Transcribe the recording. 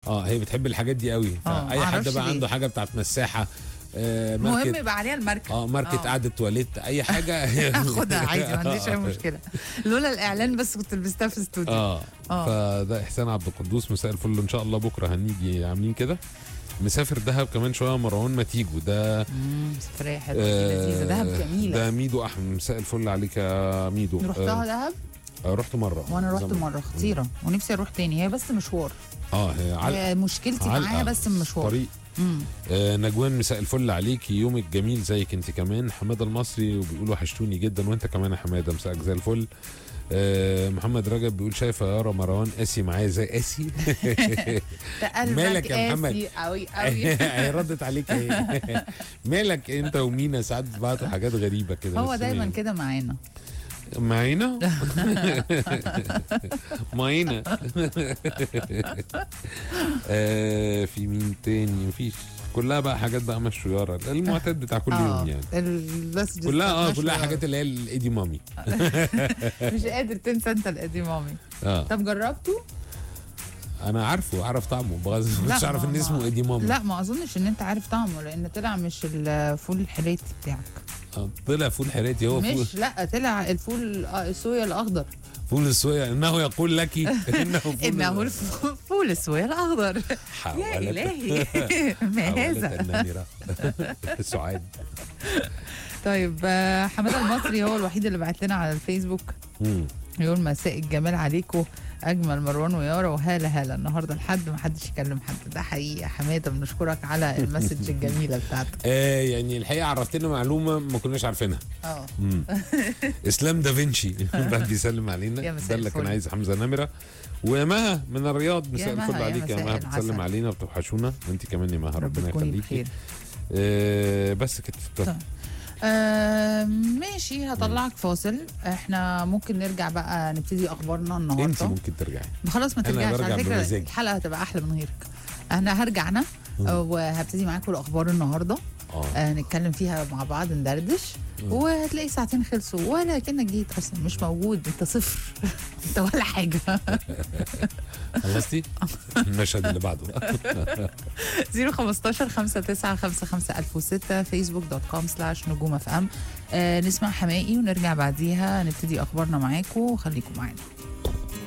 اه هي بتحب الحاجات دي قوي آه، اي حد معرفش بقى ليه. عنده حاجه بتاعت مساحه آه المهم ماركت يبقى عليها الماركه اه ماركت آه. قعده تواليت اي حاجه اخدها عادي ما عنديش اي مشكله لولا الاعلان بس كنت لبستها في الاستوديو اه آه. فده احسان عبد القدوس مساء الفل ان شاء الله بكره هنيجي عاملين كده مسافر دهب كمان شويه مروان ما تيجوا ده مم، سفريه حلوه آه، لذيذه دهب جميله ده ميدو احمد مساء الفل عليك يا ميدو رحتها دهب آه رحت مره وانا رحت زمان. مره خطيره ونفسي اروح تاني هي بس مشوار اه هي علقه هي مشكلتي علقة معاها بس المشوار طريق مم. آه نجوان مساء الفل عليك يومك جميل زيك انت كمان حماده المصري وبيقولوا وحشتوني جدا وانت كمان يا حماده مساءك زي الفل آه محمد رجب بيقول شايفه يا يارا مروان قاسي معايا زي قاسي ده قلبك مالك يا محمد؟ قاسي قوي قوي هي ردت عليك ايه مالك انت ومينا ساعات بتبعتوا حاجات غريبه كده هو بس دايما مين؟ كده معانا معانا معانا آه في مين تاني مفيش كلها بقى حاجات بقى مشويارة المعتاد بتاع كل يوم يعني بس كلها اه كلها حاجات اللي هي الايدي مامي مش قادر تنسى انت القديم مامي اه طب جربته؟ انا عارفه عارف طعمه بغض لا، مش عارف ما- ان اسمه ما- ايدي مامي لا ما اظنش ان انت عارف طعمه لان طلع مش الفول الحراتي بتاعك آه، طلع فول حراتي هو فول مش لا طلع الفول آه، الصويا الاخضر فول الصويا انه يقول لك انه فول انه الف- فول الصويا الاخضر يا حاولت الهي ما حاولت هذا ان نمر سعاد طيب آه، حماده المصري هو الوحيد اللي بعت لنا على الفيسبوك مم. يقول مساء الجمال عليكم اجمل مروان ويارا وهالا هالا النهارده لحد ما حدش يكلم حد ده حقيقي يا حماده بنشكرك على المسج الجميله بتاعتك آه يعني الحقيقه عرفتنا معلومه ما كناش عارفينها اه مم. اسلام دافنشي بعد بيسلم يا علينا مساء ده اللي كان الفل. عايز حمزه نمره ومها من الرياض مساء مها، الفل يا عليك يا مساء مها العسل. بتسلم علينا وبتوحشونا وانت كمان يا مها رب ربنا تكوني يخليكي بخير آه بس كده طيب. آه ماشي هطلعك فاصل احنا ممكن نرجع بقى نبتدي اخبارنا انت النهارده ممكن ترجعي خلاص ما أنا ترجعش برجع على فكره بمزاجي. الحلقه هتبقى احلى من غيرك انا هرجع انا وهبتدي معاكم الاخبار النهارده اه آه نتكلم فيها مع بعض ندردش وهتلاقي ساعتين خلصوا ولا كانك جيت اصلا مش موجود انت صفر انت ولا حاجه خلصتي المشهد اللي بعده 015 5955 1006 فيسبوك دوت كوم سلاش نجوم اف ام آه نسمع حمائي ونرجع بعديها نبتدي اخبارنا معاكم خليكم معانا